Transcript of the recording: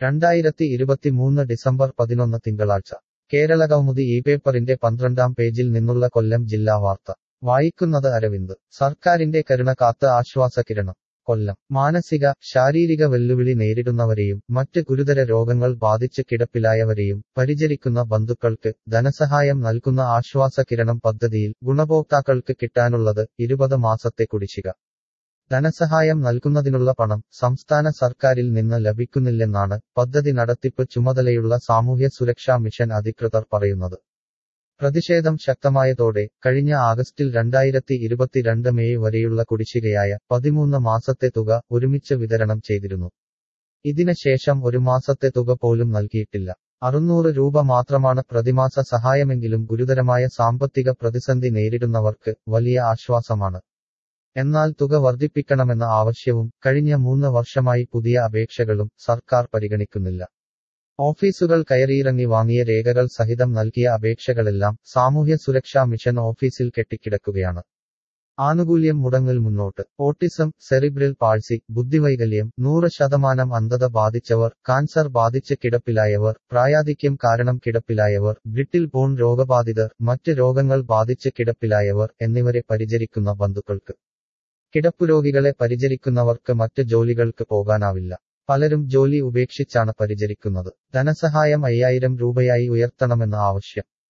രണ്ടായിരത്തി ഇരുപത്തിമൂന്ന് ഡിസംബർ പതിനൊന്ന് തിങ്കളാഴ്ച കേരളകൗമുദി ഈ പേപ്പറിന്റെ പന്ത്രണ്ടാം പേജിൽ നിന്നുള്ള കൊല്ലം ജില്ലാ വാർത്ത വായിക്കുന്നത് അരവിന്ദ് സർക്കാരിന്റെ കരുണ കാത്ത് ആശ്വാസകിരണം കൊല്ലം മാനസിക ശാരീരിക വെല്ലുവിളി നേരിടുന്നവരെയും മറ്റ് ഗുരുതര രോഗങ്ങൾ ബാധിച്ച് കിടപ്പിലായവരെയും പരിചരിക്കുന്ന ബന്ധുക്കൾക്ക് ധനസഹായം നൽകുന്ന ആശ്വാസകിരണം പദ്ധതിയിൽ ഗുണഭോക്താക്കൾക്ക് കിട്ടാനുള്ളത് ഇരുപത് മാസത്തെ കുടിശ്ശിക ധനസഹായം നൽകുന്നതിനുള്ള പണം സംസ്ഥാന സർക്കാരിൽ നിന്ന് ലഭിക്കുന്നില്ലെന്നാണ് പദ്ധതി നടത്തിപ്പ് ചുമതലയുള്ള സാമൂഹ്യ സുരക്ഷാ മിഷൻ അധികൃതർ പറയുന്നത് പ്രതിഷേധം ശക്തമായതോടെ കഴിഞ്ഞ ആഗസ്റ്റിൽ രണ്ടായിരത്തി ഇരുപത്തിരണ്ട് മെയ് വരെയുള്ള കുടിശ്ശികയായ പതിമൂന്ന് മാസത്തെ തുക ഒരുമിച്ച് വിതരണം ചെയ്തിരുന്നു ഇതിന് ശേഷം ഒരു മാസത്തെ തുക പോലും നൽകിയിട്ടില്ല അറുന്നൂറ് രൂപ മാത്രമാണ് പ്രതിമാസ സഹായമെങ്കിലും ഗുരുതരമായ സാമ്പത്തിക പ്രതിസന്ധി നേരിടുന്നവർക്ക് വലിയ ആശ്വാസമാണ് എന്നാൽ തുക വർദ്ധിപ്പിക്കണമെന്ന ആവശ്യവും കഴിഞ്ഞ മൂന്ന് വർഷമായി പുതിയ അപേക്ഷകളും സർക്കാർ പരിഗണിക്കുന്നില്ല ഓഫീസുകൾ കയറിയിറങ്ങി വാങ്ങിയ രേഖകൾ സഹിതം നൽകിയ അപേക്ഷകളെല്ലാം സാമൂഹ്യ സുരക്ഷാ മിഷൻ ഓഫീസിൽ കെട്ടിക്കിടക്കുകയാണ് ആനുകൂല്യം മുടങ്ങൽ മുന്നോട്ട് ഓട്ടിസം സെറിബ്രൽ പാഴ്സി ബുദ്ധിവൈകല്യം നൂറ് ശതമാനം അന്ധത ബാധിച്ചവർ കാൻസർ ബാധിച്ച് കിടപ്പിലായവർ പ്രായാധിക്യം കാരണം കിടപ്പിലായവർ ബ്രിട്ടിൽ ബോൺ രോഗബാധിതർ മറ്റ് രോഗങ്ങൾ ബാധിച്ച് കിടപ്പിലായവർ എന്നിവരെ പരിചരിക്കുന്ന ബന്ധുക്കൾക്ക് കിടപ്പുരോഗികളെ പരിചരിക്കുന്നവർക്ക് മറ്റ് ജോലികൾക്ക് പോകാനാവില്ല പലരും ജോലി ഉപേക്ഷിച്ചാണ് പരിചരിക്കുന്നത് ധനസഹായം അയ്യായിരം രൂപയായി ഉയർത്തണമെന്ന ആവശ്യം